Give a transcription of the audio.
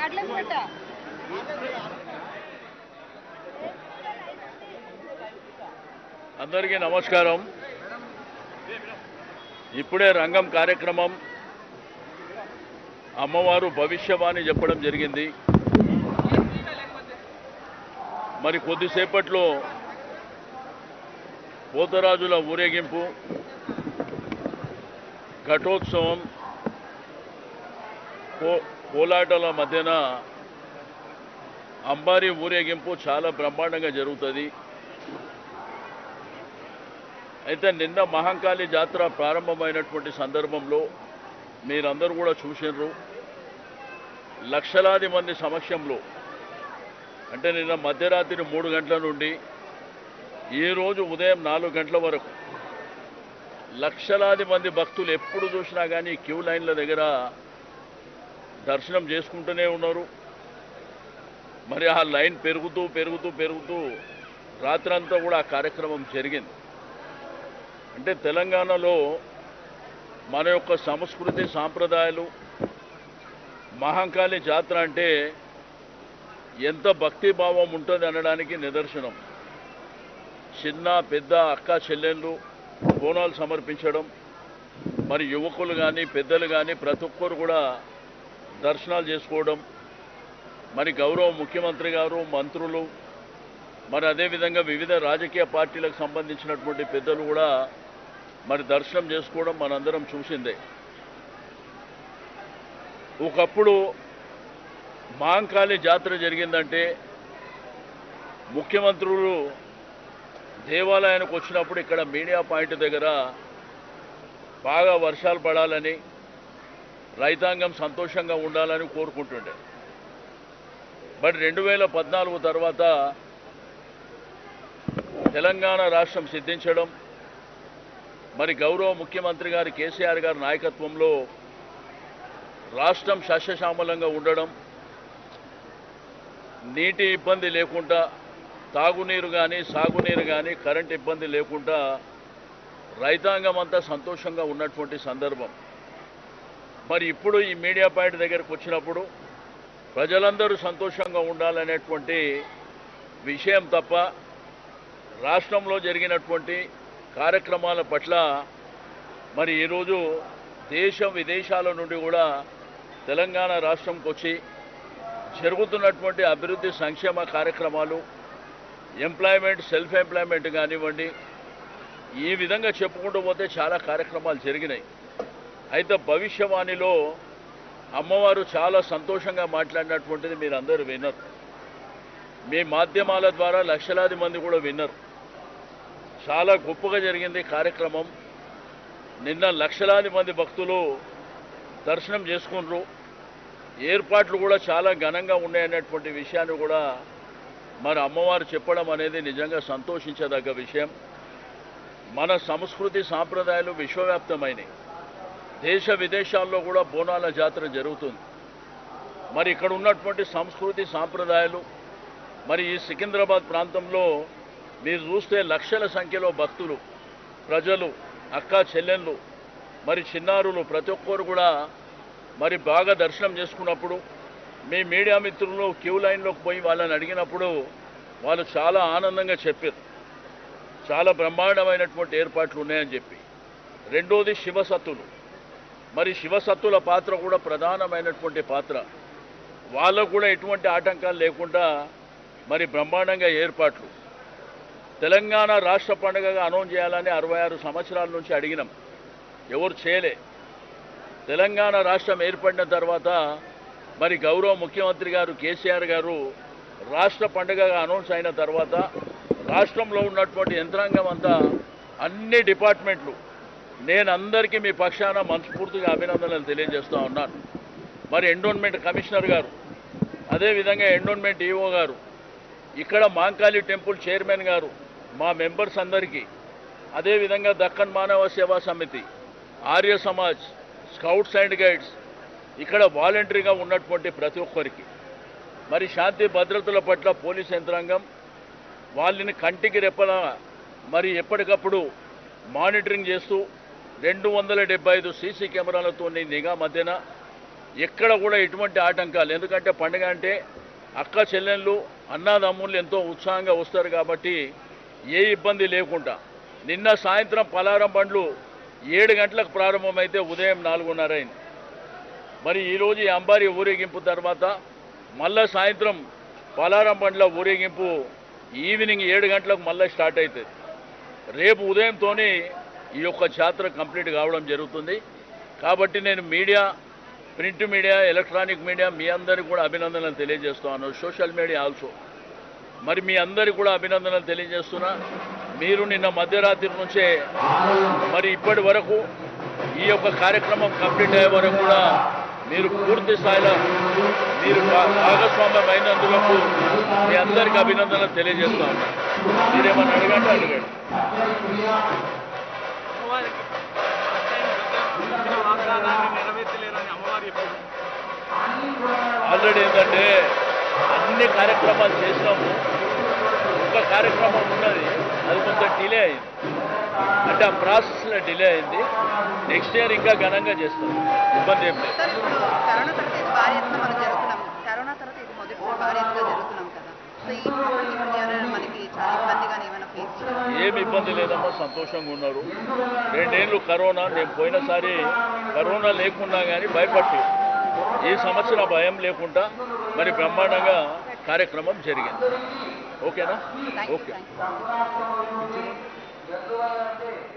కడలకోట అందరికీ నమస్కారం ఇప్పుడే రంగం కార్యక్రమం అమ్మవారు భవిష్యవాణి చెప్పడం జరిగింది మరి కొద్దిసేపట్లో పోతరాజుల ఊరేగింపు ఘటోత్సవం కో కోలాటల మధ్యన అంబారీ ఊరేగింపు చాలా బ్రహ్మాండంగా జరుగుతుంది అయితే నిన్న మహంకాళి జాతర ప్రారంభమైనటువంటి సందర్భంలో మీరందరూ కూడా చూసినారు లక్షలాది మంది సమక్షంలో అంటే నిన్న మధ్యరాత్రి మూడు గంటల నుండి ఈరోజు ఉదయం నాలుగు గంటల వరకు లక్షలాది మంది భక్తులు ఎప్పుడు చూసినా కానీ క్యూ లైన్ల దగ్గర దర్శనం చేసుకుంటూనే ఉన్నారు మరి ఆ లైన్ పెరుగుతూ పెరుగుతూ పెరుగుతూ రాత్రంతా కూడా ఆ కార్యక్రమం జరిగింది అంటే తెలంగాణలో మన యొక్క సంస్కృతి సాంప్రదాయాలు మహంకాళి జాతర అంటే ఎంత భక్తిభావం ఉంటుంది అనడానికి నిదర్శనం చిన్న పెద్ద అక్క చెల్లెళ్ళు బోనాలు సమర్పించడం మరి యువకులు కానీ పెద్దలు కానీ ప్రతి ఒక్కరు కూడా దర్శనాలు చేసుకోవడం మరి గౌరవ ముఖ్యమంత్రి గారు మంత్రులు మరి అదేవిధంగా వివిధ రాజకీయ పార్టీలకు సంబంధించినటువంటి పెద్దలు కూడా మరి దర్శనం చేసుకోవడం మనందరం చూసిందే ఒకప్పుడు మాంకాళి జాతర జరిగిందంటే ముఖ్యమంత్రులు దేవాలయానికి వచ్చినప్పుడు ఇక్కడ మీడియా పాయింట్ దగ్గర బాగా వర్షాలు పడాలని రైతాంగం సంతోషంగా ఉండాలని కోరుకుంటుండే బట్ రెండు వేల పద్నాలుగు తర్వాత తెలంగాణ రాష్ట్రం సిద్ధించడం మరి గౌరవ ముఖ్యమంత్రి గారి కేసీఆర్ గారి నాయకత్వంలో రాష్ట్రం సస్యశ్యామలంగా ఉండడం నీటి ఇబ్బంది లేకుండా తాగునీరు కానీ సాగునీరు కానీ కరెంట్ ఇబ్బంది లేకుండా రైతాంగం అంతా సంతోషంగా ఉన్నటువంటి సందర్భం మరి ఇప్పుడు ఈ మీడియా పాయింట్ దగ్గరకు వచ్చినప్పుడు ప్రజలందరూ సంతోషంగా ఉండాలనేటువంటి విషయం తప్ప రాష్ట్రంలో జరిగినటువంటి కార్యక్రమాల పట్ల మరి ఈరోజు దేశం విదేశాల నుండి కూడా తెలంగాణ రాష్ట్రంకి వచ్చి జరుగుతున్నటువంటి అభివృద్ధి సంక్షేమ కార్యక్రమాలు ఎంప్లాయ్మెంట్ సెల్ఫ్ ఎంప్లాయ్మెంట్ కానివ్వండి ఈ విధంగా చెప్పుకుంటూ పోతే చాలా కార్యక్రమాలు జరిగినాయి అయితే భవిష్యవాణిలో అమ్మవారు చాలా సంతోషంగా మాట్లాడినటువంటిది మీరు అందరూ విన్నారు మీ మాధ్యమాల ద్వారా లక్షలాది మంది కూడా విన్నారు చాలా గొప్పగా జరిగింది కార్యక్రమం నిన్న లక్షలాది మంది భక్తులు దర్శనం చేసుకున్నారు ఏర్పాట్లు కూడా చాలా ఘనంగా ఉన్నాయనేటువంటి విషయాన్ని కూడా మరి అమ్మవారు చెప్పడం అనేది నిజంగా సంతోషించదగ్గ విషయం మన సంస్కృతి సాంప్రదాయాలు విశ్వవ్యాప్తమైనవి దేశ విదేశాల్లో కూడా బోనాల జాతర జరుగుతుంది మరి ఇక్కడ ఉన్నటువంటి సంస్కృతి సాంప్రదాయాలు మరి ఈ సికింద్రాబాద్ ప్రాంతంలో మీరు చూస్తే లక్షల సంఖ్యలో భక్తులు ప్రజలు అక్క చెల్లెళ్ళు మరి చిన్నారులు ప్రతి ఒక్కరు కూడా మరి బాగా దర్శనం చేసుకున్నప్పుడు మీ మీడియా మిత్రులు క్యూ లైన్లోకి పోయి వాళ్ళని అడిగినప్పుడు వాళ్ళు చాలా ఆనందంగా చెప్పారు చాలా బ్రహ్మాండమైనటువంటి ఏర్పాట్లు ఉన్నాయని చెప్పి రెండోది శివసత్తులు మరి శివసత్తుల పాత్ర కూడా ప్రధానమైనటువంటి పాత్ర వాళ్ళకు కూడా ఎటువంటి ఆటంకాలు లేకుండా మరి బ్రహ్మాండంగా ఏర్పాట్లు తెలంగాణ రాష్ట్ర పండుగగా అనౌన్స్ చేయాలని అరవై ఆరు సంవత్సరాల నుంచి అడిగినాం ఎవరు చేయలే తెలంగాణ రాష్ట్రం ఏర్పడిన తర్వాత మరి గౌరవ ముఖ్యమంత్రి గారు కేసీఆర్ గారు రాష్ట్ర పండుగగా అనౌన్స్ అయిన తర్వాత రాష్ట్రంలో ఉన్నటువంటి యంత్రాంగం అంతా అన్ని డిపార్ట్మెంట్లు నేను అందరికీ మీ పక్షాన మనస్ఫూర్తిగా అభినందనలు తెలియజేస్తూ ఉన్నాను మరి ఎండోన్మెంట్ కమిషనర్ గారు అదేవిధంగా ఎండోన్మెంట్ ఈఓ గారు ఇక్కడ మాంకాళి టెంపుల్ చైర్మన్ గారు మా మెంబర్స్ అందరికీ అదేవిధంగా Deccan Manava Seva Samiti Arya Samaj scouts and guides ఇక్కడ వాలంటరీగా ఉన్నటువంటి ప్రతి ఒక్కరికి మరి శాంతి భద్రతల పట్ల పోలీస్ యంత్రాంగం వాళ్ళని కంటికి రెప్పల మరి ఎప్పటికప్పుడు మానిటరింగ్ చేస్తూ రెండు వందల డెబ్బై ఐదు సీసీ కెమెరాలతో నిఘా మధ్యన ఎక్కడ కూడా ఎటువంటి ఆటంకాలు ఎందుకంటే పండుగ అంటే అక్క చెల్లెళ్ళు అన్నదమ్ముళ్ళు ఎంతో ఉత్సాహంగా వస్తారు కాబట్టి ఏ ఇబ్బంది లేకుండా నిన్న సాయంత్రం పలారం బండ్లు ఏడు గంటలకు ప్రారంభమైతే ఉదయం నాలుగున్నర అయింది మరి ఈరోజు ఈ అంబారి ఊరేగింపు తర్వాత మళ్ళా సాయంత్రం పలారం బండ్ల ఊరేగింపు ఈవినింగ్ ఏడు గంటలకు మళ్ళీ స్టార్ట్ అవుతుంది రేపు ఉదయంతోనే ఈ యొక్క జాతర కంప్లీట్ కావడం జరుగుతుంది కాబట్టి నేను media print media electronic media మీ అందరికీ కూడా అభినందనలు తెలియజేస్తున్నాను సోషల్ మీడియా ఆల్సో మరి మీ అందరికీ కూడా అభినందనలు తెలియజేస్తున్నా మీరు నిన్న మధ్యరాత్రి నుంచే మరి ఇప్పటి వరకు ఈ యొక్క కార్యక్రమం కంప్లీట్ అయ్యే వరకు కూడా మీరు పూర్తి స్థాయిలో మీరు భా- భాగస్వామ్యం అయినందుకు మీ అందరికీ అభినందనలు తెలియజేస్తా ఉన్నా మీరేమన్నా అడగండి అడగండి అమ్మవారికి ఇచ్చిన వాగ్దానాన్ని నెరవేర్చలేరని అమ్మవారు చెప్పారు ఆల్రెడీ ఏంటంటే అన్ని కార్యక్రమాలు చేసినాము ఒక కార్యక్రమం ఉన్నది అది కొంచెం డిలే అయింది అంటే ఆ ప్రాసెస్లో డిలే అయింది నెక్స్ట్ ఇయర్ ఇంకా ఘనంగా చేస్తాం ఇబ్బంది ఏం లేదు సార్ ఇప్పుడు కరోనా తర్వాత ఇది భారీ ఎత్తున మనం జరుగుతున్నాం కరోనా తర్వాత ఇది మొదటిసారి భారీ ఎత్తున జరుగుతున్నాం కదా సో ఈ అప్పటికి ఇప్పటికి ఏమైనా మనకి చాలా ఇబ్బందిగానే ఏమైనా ఫేస్ చేయాలి ఏమి ఇబ్బంది లేదమ్మా సంతోషంగా ఉన్నారు రెండేళ్ళు కరోనా నేను పోయినసారి కరోనా లేకున్నా కానీ భయపట్టి ఈ సంవత్సరం భయం లేకుండా మరి బ్రహ్మాండంగా కార్యక్రమం జరిగింది ఓకేనా thank you okay thank you